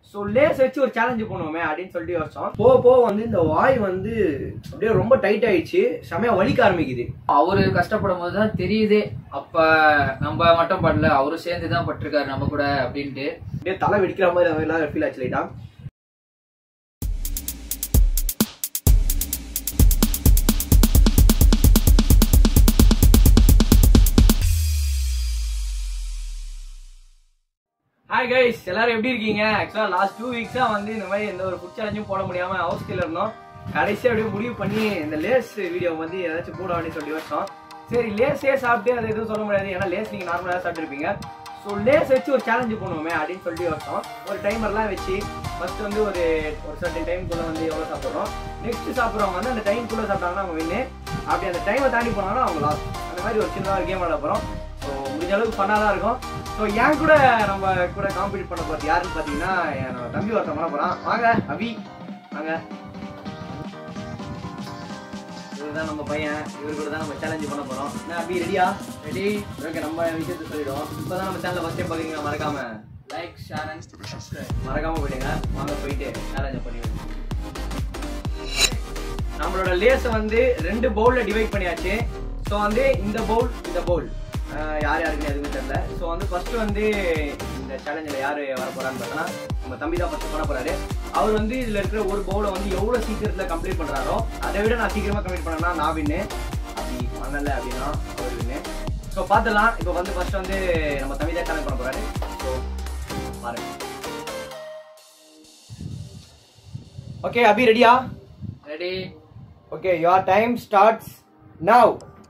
So lace வச்சு ஒரு challenge பண்ணுவோமே அப்படின்னு சொல்லிட்டு யோசிச்சோம் போக போக வந்து இந்த வாய் வந்து அப்படியே ரொம்ப டைட் ஆயிடுச்சு செமையா வலிக்க ஆரம்பிக்குது அவரு கஷ்டப்படும் போது தான் தெரியுதே அப்ப நம்ம மட்டும் படல அவரும் சேர்ந்து தான் பட்டிருக்காரு நம்ம கூட அப்படின்ட்டு அப்படியே தலை வெடிக்கிற மாதிரி அந்த மாதிரிலாம் ஃபீல் ஆச்சு லைட்டா ஹாய் கைஸ் எல்லாரும் எப்படி இருக்கீங்க ஆக்சுவலா லாஸ்ட் டூ வீக்ஸா வந்து இந்த மாதிரி எந்த ஒரு ஃபுட் சேலஞ்சும் போட முடியாம அவஸ்தையில இருந்தோம் கடைசியா அப்படியே முடிவு பண்ணி இந்த லேஸ் வீடியோ வந்து ஏதாச்சும் போட அப்படின்னு சொல்லி வச்சோம் சரி லேஸே சாப்பிட்டு அது எதுவும் சொல்ல முடியாது ஏன்னா லேஸ் நீங்க நார்மலாக சாப்பிட்டுருப்பீங்க ஸோ லேஸ் வச்சு ஒரு சேலஞ்சு பண்ணுவோமே அப்படின்னு சொல்லி வச்சோம் ஒரு டைமர்லாம் வச்சு ஃபர்ஸ்ட் வந்து ஒரு ஒரு சர்டன் டைம்குள்ள வந்து எவ்வளோ சாப்பிட்றோம் நெக்ஸ்ட் சாப்பிட்றவங்க வந்து அந்த டைம்குள்ள சாப்பிட்டாங்கன்னா அவங்க வின்னு அப்படி அந்த டைமை தாண்டி போனாங்கன்னா அவங்க லாஸ் அந்த மாதிரி ஒரு சின்னதாக ஒரு கேம் விளாட போகிறோம் ஸோ முடிஞ்ச அளவுக்கு ஃபன்னாக தான் இருக்கும் ஸோ என் கூட நம்ம கூட காம்பீட் பண்ண போகிறது யாருன்னு பார்த்தீங்கன்னா என் தம்பி ஒருத்தன் பண்ண போகிறான் வாங்க அபி வாங்க இவர்தான் நம்ம பையன் இவர் கூட தான் நம்ம சேலஞ்சு பண்ண போகிறோம் என்ன அபி ரெடியா ரெடி ஓகே நம்ம விஷயத்தை சொல்லிடுவோம் இப்போ தான் நம்ம சேனலை ஃபஸ்ட் டைம் பார்க்குறீங்க மறக்காம லைக் ஷேர் அண்ட் சப்ஸ்கிரைப் மறக்காம போயிடுங்க வாங்க போயிட்டு சேலஞ்சை பண்ணிடுங்க நம்மளோட லேஸை வந்து ரெண்டு பவுல்ல டிவைட் பண்ணியாச்சு ஸோ வந்து இந்த பவுல் இந்த பவுல் யார் யாருக்குன்னு எதுவுமே தெரியல ஸோ வந்து ஃபர்ஸ்ட் வந்து இந்த சேலஞ்சில் யார் வர போறான்னு பார்த்தோன்னா நம்ம தம்பி தான் ஃபர்ஸ்ட் பண்ண போறாரு அவர் வந்து இதுல இருக்கிற ஒரு பவுலை வந்து எவ்வளவு சீக்கிரத்துல கம்ப்ளீட் பண்றாரோ அதை விட நான் சீக்கிரமா கம்ப்ளீட் பண்ணேன்னா நான் வின்னு அப்படி பண்ணல அப்படின்னா அவர் வின்னு ஸோ பார்த்துலாம் இப்போ வந்து ஃபர்ஸ்ட் வந்து நம்ம தம்பி தான் சேலஞ்ச் பண்ண போறாரு ஸோ பாருங்க ஓகே அபி ரெடியா ready Okay, your time starts now.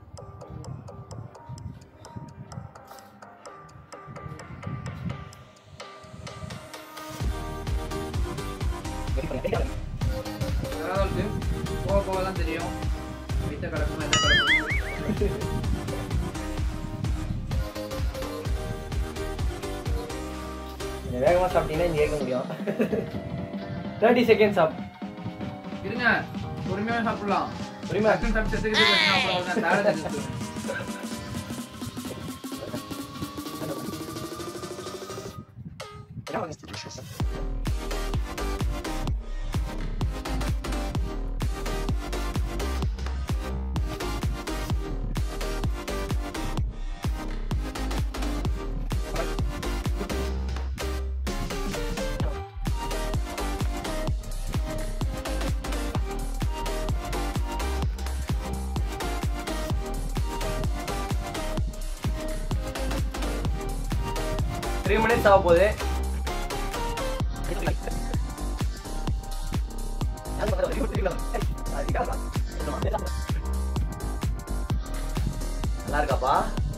அதாவது போக போக தான் தெரியும் வித்த கிடக்கும் எந்த கிடக்கும் கொஞ்சம் வேகமா சாப்பிட்டீங்கன்னா இங்க ஏற்க முடியும் தேர்ட்டி செகண்ட்ஸ் அப் இருங்க பொறுமையாக சாப்பிடலாம் புரியுமா டக்குன்னு சாப்பிட்டு செத்துக்கிட்டு போயிடுச்சுன்னா அப்புறம் அவ்வளவுதான். salad எடுத்துட்டு. த்ரீ மினிட்ஸ் ஆக போகுது நல்லா இருக்காப்பா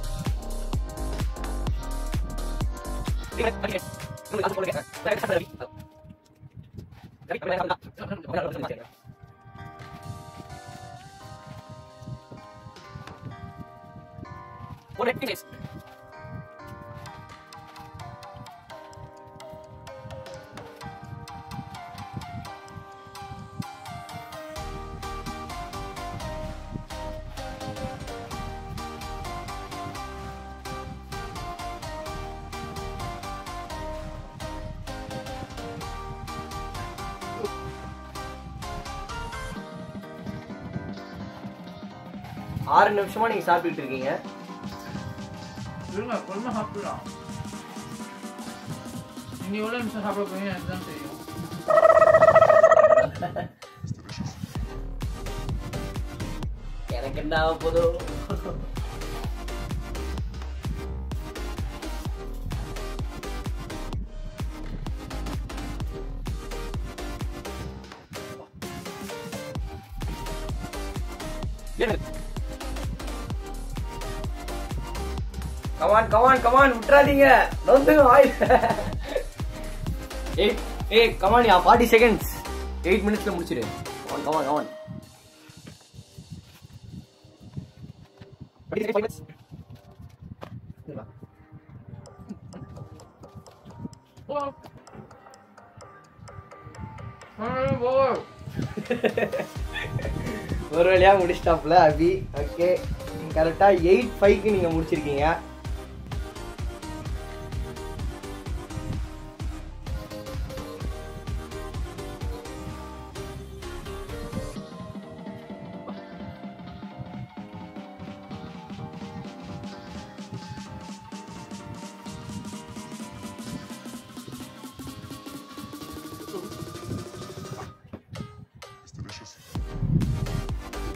ஆறு நிமிஷமா நீங்க சாப்பிட்டுட்டு இருக்கீங்க இருங்க பொறுமை சாப்பிடலாம் நீங்க எவ்வளவு நிமிஷம் சாப்பிட போறீங்க எனக்கு தான் தெரியும் எனக்கு என்ன ஆக போதோ கமான் கமான் கமான் விட்டுறாதீங்க நொந்துங்க ஆயில் ஏய் ஏய் come on yeah forty seconds eight மினிட்ஸ்ல முடிச்சிடு கமான் கமான் கமான் ஒரு வழியா முடிச்சிட்டாப்ல அபி ஓகே கரெக்டா எயிட் ஃபைவ்க்கு நீங்க முடிச்சிருக்கீங்க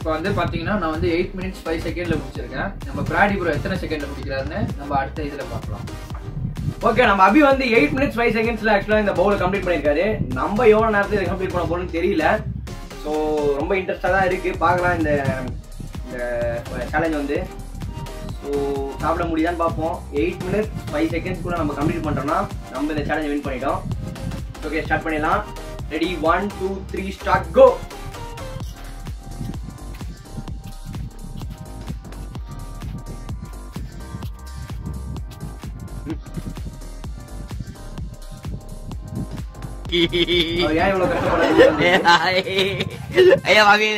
இப்போ வந்து பாத்தீங்கன்னா நான் வந்து எயிட் மினிட்ஸ் ஃபைவ் செகண்ட்ல முடிச்சிருக்கேன் நம்ம பிராடி ப்ரோ எத்தனை செகண்ட்ல முடிக்கிறாருன்னு நம்ம அடுத்த இதுல பார்க்கலாம் ஓகே நம்ம அபி வந்து எயிட் மினிட்ஸ் ஃபைவ் செகண்ட்ஸ்ல ஆக்சுவலா இந்த பவுல கம்ப்ளீட் பண்ணிருக்காரு நம்ம எவ்வளவு நேரத்துல இதை கம்ப்ளீட் பண்ண போறோம்னு தெரியல ஸோ ரொம்ப இன்ட்ரெஸ்டா தான் இருக்கு பார்க்கலாம் இந்த இந்த சேலஞ்ச் வந்து ஸோ சாப்பிட முடியுதான்னு பார்ப்போம் எயிட் மினிட்ஸ் ஃபைவ் செகண்ட்ஸ் கூட நம்ம கம்ப்ளீட் பண்றோம்னா நம்ம இந்த சேலஞ்ச் வின் பண்ணிட்டோம் ஓகே ஸ்டார்ட் பண்ணிடலாம் ready one two three start go அவர் ஏன் இவ்வளவு கஷ்டப்படுறாரு ஐயா வாங்க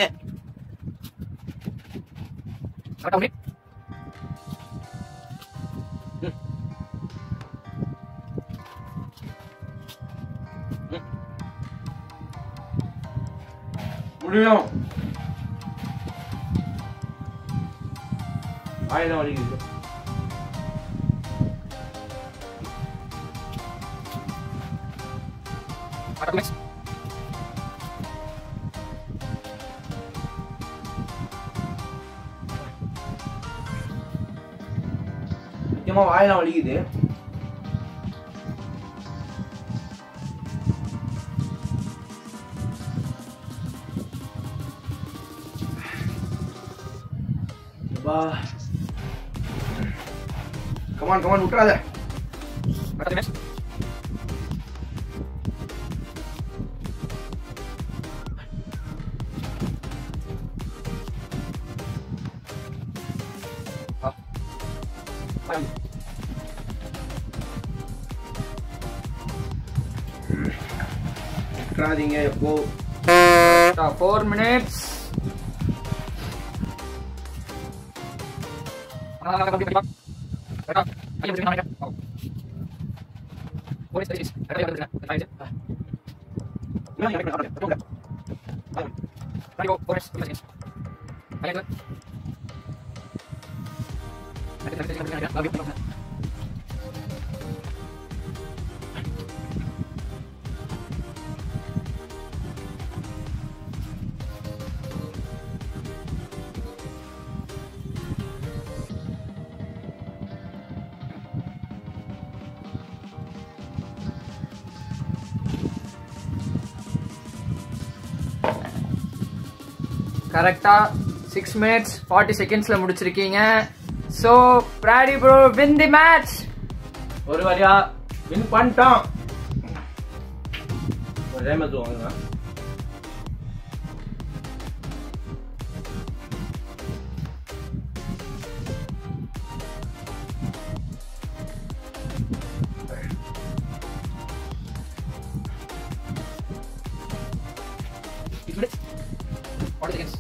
முடியும் வாயில வலிக்குது முக்கியமா வாயெல்லாம் வலிக்குது அப்பா கமான் கமான் விட்டுறாத விட்டுறாதீங்க எப்போ ஃபோர் மினிட்ஸ் கரெக்டா சிக்ஸ் மினிட்ஸ் ஃபார்ட்டி செகண்ட்ஸ்ல முடிச்சிருக்கீங்க so Brody bro win the match ஒரு வழியா வின் பண்ணிட்டோம் ஒரு டைம் வாங்க சிக்ஸ் மினிட்ஸ் ஃபார்ட்டி செகண்ட்ஸ்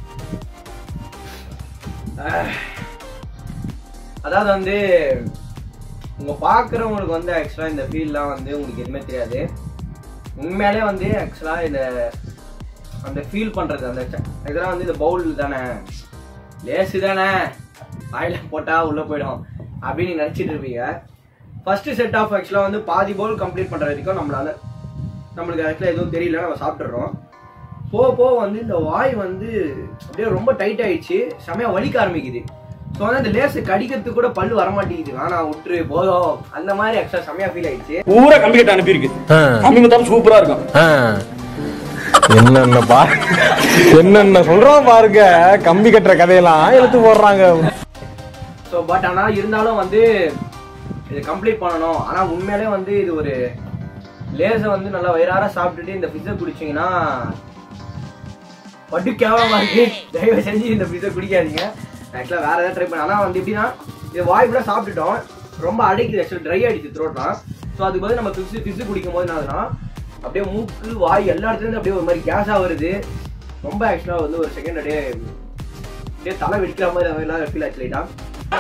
அதாவது வந்து உங்க பாக்குறவங்களுக்கு வந்து ஆக்சுவலா இந்த ஃபீல்லாம் வந்து உங்களுக்கு எதுவுமே தெரியாது உண்மையாலே வந்து ஆக்சுவலா இந்த அந்த ஃபீல் பண்றது அந்த ச- இதெல்லாம் வந்து இந்த பவுல் தானே லேசு தானே வாயில போட்டா உள்ள போயிடும் அப்படின்னு நீங்க நினைச்சிட்டு இருப்பீங்க ஃபர்ஸ்ட் செட் ஆஃப் ஆக்சுவலா வந்து பாதி பவுல் கம்ப்ளீட் பண்ற வரைக்கும் நம்மளால நம்மளுக்கு ஆக்சுவலா எதுவும் தெரியல நம்ம சாப்பிட்டுறோம் போக போக வந்து இந்த வாய் வந்து அப்படியே ரொம்ப டைட் ஆயிடுச்சு செமையா வலிக்க ஆரம்பிக்குது ஸோ வந்து அந்த லேஸ் கடிக்கிறதுக்கு கூட பல்லு வரமாட்டேங்குது வேணாம் விட்டுரு போதும் அந்த மாதிரி ஆக்சுவலா செமையா ஃபீல் ஆயிடுச்சு பூரா கம்பி கட்ட அனுப்பியிருக்கு கம்பி மொத்தம் சூப்பரா இருக்கும் ஆ. என்னென்ன பா என்னென்ன சொல்றான் பாருங்க கம்பி கட்டுற கதையெல்லாம் எடுத்து போடுறாங்க ஸோ பட் ஆனால் இருந்தாலும் வந்து இது கம்ப்ளீட் பண்ணணும் ஆனால் உண்மையிலே வந்து இது ஒரு லேஸை வந்து நல்லா வயிறார சாப்பிட்டுட்டு இந்த பிஸை குடிச்சீங்கன்னா பட்டு கேவலமா இருக்கு தயவு செஞ்சு இந்த பிஸை குடிக்காதீங்க ஆக்சுவலாக வேற ஏதாவது ட்ரை பண்ண ஆனால் வந்து எப்படின்னா இது வாய் கூட சாப்பிட்டுட்டோம் ரொம்ப அடைக்குது ஆக்சுவலாக ட்ரை ஆயிடுச்சு த்ரோட்லாம் ஸோ அதுக்கு பதில் நம்ம பிஸு பிஸு குடிக்கும் போது என்ன ஆகுதுன்னா அப்படியே மூக்கு வாய் எல்லா இடத்துலேருந்து அப்படியே ஒரு மாதிரி கேஸாக வருது ரொம்ப ஆக்சுவலாக வந்து ஒரு செகண்ட் அப்படியே அப்படியே தலை வெடிக்கிற மாதிரி அந்த மாதிரிலாம் ஃபீல் ஆச்சு லைட்டா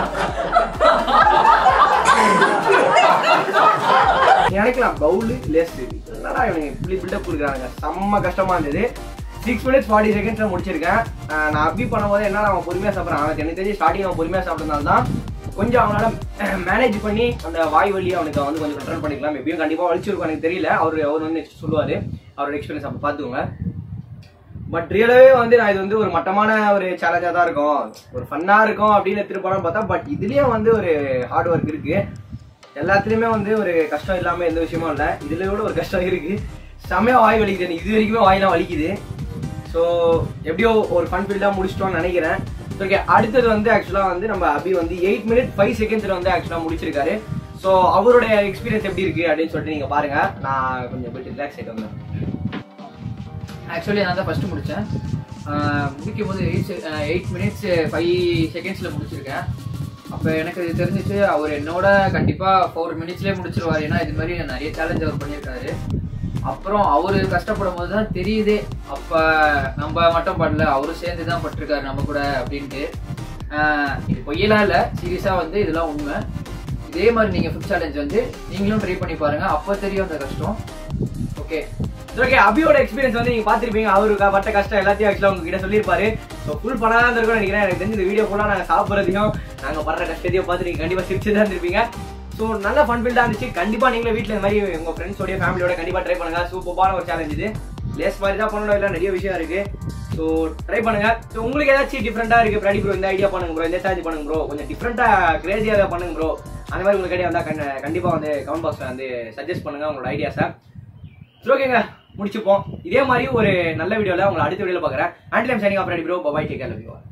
நினைக்கலாம் பவுலு லேஸ் என்னடா இவனுங்க இப்படி பில்டப் கொடுக்குறாங்க செம்ம கஷ்டமா இருந்தது சிக்ஸ் மினிட்ஸ் ஃபார்ட்டி செகண்ட்ஸ்ல முடிச்சிருக்கேன் அஹ் நான் அப்படி பண்ணும்போது என்ன அவன் பொறுமையா சாப்பிட்றான் அவனுக்கு எனக்கு தெரிஞ்சு ஸ்டார்டிங் அவன் பொறுமையா சாப்பிட்டதுனால தான் கொஞ்சம் அவனால மேனேஜ் பண்ணி அந்த வாய் வலி அவனுக்கு வந்து கொஞ்சம் கண்ட்ரோல் பண்ணிக்கலாம் எப்பயும் கண்டிப்பா வலிச்சிருக்கும் எனக்கு தெரியல அவர் அவர் வந்து next சொல்லுவாரு அவரோட எக்ஸ்பீரியன்ஸ் அப்போ பார்த்துக்கோங்க பட் ரியலாவே வந்து நான் இது வந்து ஒரு மட்டமான ஒரு சேலஞ்சா தான் இருக்கும் ஒரு ஃபன்னா இருக்கும் அப்படின்னு எடுத்துட்டு போனான்னு பார்த்தா பட் இதுலயும் வந்து ஒரு ஹார்ட் ஒர்க் இருக்கு எல்லாத்துலயுமே வந்து ஒரு கஷ்டம் இல்லாம எந்த விஷயமும் இல்லை இதுல கூட ஒரு கஷ்டம் இருக்கு செமையா வாய் வலிக்குது எனக்கு இது வரைக்குமே வாயெல்லாம் வலிக்குது ஸோ எப்படியோ ஒரு ஃபன் ஃபீல்டாக முடிச்சிட்டோம்னு நினைக்கிறேன் ஓகே அடுத்தது வந்து ஆக்சுவலாக வந்து நம்ம அபி வந்து எயிட் மினிட் ஃபைவ் செகண்ட்ஸில் வந்து ஆக்சுவலாக முடிச்சிருக்காரு ஸோ அவருடைய எக்ஸ்பீரியன்ஸ் எப்படி இருக்கு அப்படின்னு சொல்லிட்டு நீங்கள் பாருங்க நான் கொஞ்சம் போயிட்டு ரிலாக்ஸ் ஆகிட்டு வந்தேன் ஆக்சுவலி நான் தான் ஃபர்ஸ்ட் முடித்தேன் முடிக்கும் போது எயிட் எயிட் மினிட்ஸ் ஃபைவ் செகண்ட்ஸில் முடிச்சிருக்கேன் அப்போ எனக்கு இது தெரிஞ்சிச்சு அவர் என்னோட கண்டிப்பாக ஃபோர் மினிட்ஸ்லேயே முடிச்சிருவார் ஏன்னா இது மாதிரி நிறைய சேலஞ்ச் அவர் பண்ணியிருக்காரு அப்புறம் அவரு கஷ்டப்படும் போது தான் தெரியுதே அப்போ நம்ம மட்டும் படல அவரும் சேர்ந்து தான் பட்டிருக்காரு நம்ம கூட அப்படின்ட்டு ஆஹ் இது பொய்யெல்லாம் இல்லை சீரியஸாக வந்து இதெல்லாம் உண்மை இதே மாதிரி நீங்கள் ஃபுட் சேலஞ்ச் வந்து நீங்களும் ட்ரை பண்ணி பாருங்க அப்போ தெரியும் அந்த கஷ்டம் ஓகே ஓகே அபியோட எக்ஸ்பீரியன்ஸ் வந்து நீங்க பாத்திருப்பீங்க அவரு க- பட்ட கஷ்டம் எல்லாத்தையும் ஆக்சுவலா உங்ககிட்ட சொல்லியிருப்பாரு ஸோ ஃபுல் பண்ணாதான் இருக்கும் நினைக்கிறேன் எனக்கு தெரிஞ்ச இந்த வீடியோ ஃபுல்லா நாங்க சாப்பிட்றதையும் நாங்க படுற கஷ்டத்தையும் பார்த்து நீங்க கண்டிப்பா சிரிச்சு தான் இருப்பீங்க ஸோ நல்ல ஃபன் ஃபீல்டா இருந்துச்சு கண்டிப்பா நீங்களும் வீட்ல இந்த மாதிரி உங்க ஃப்ரெண்ட்ஸோட ஃபேமிலியோட கண்டிப்பா ட்ரை பண்ணுங்க சூப்பரான ஒரு சேலஞ்ச் இது லேஸ் மாதிரி தான் பண்ணணும் இல்லை நிறைய விஷயம் இருக்கு ஸோ ட்ரை பண்ணுங்க ஸோ உங்களுக்கு ஏதாச்சும் டிஃப்ரெண்டா இருக்கு பிராடி ப்ரோ இந்த ஐடியா பண்ணுங்க ப்ரோ இந்த சேலஞ்ச் பண்ணுங்க ப்ரோ கொஞ்சம் டிஃப்ரெண்டா கிரேசியாக பண்ணுங்க ப்ரோ அந்த மாதிரி உங்களுக்கு ஐடியா வந்தா கண்ட- கண்டிப்பா வந்து கமெண்ட் பாக்ஸ்ல வந்து சஜஸ்ட் பண்ணுங்க உங்களோட ஐடியாஸை சரி ஓகேங்க முடிச்சுப்போம் இதே மாதிரி ஒரு நல்ல வீடியோல உங்களை அடுத்த வீடியோல பாக்குறேன் Andy time signing off ready bro bye take care love you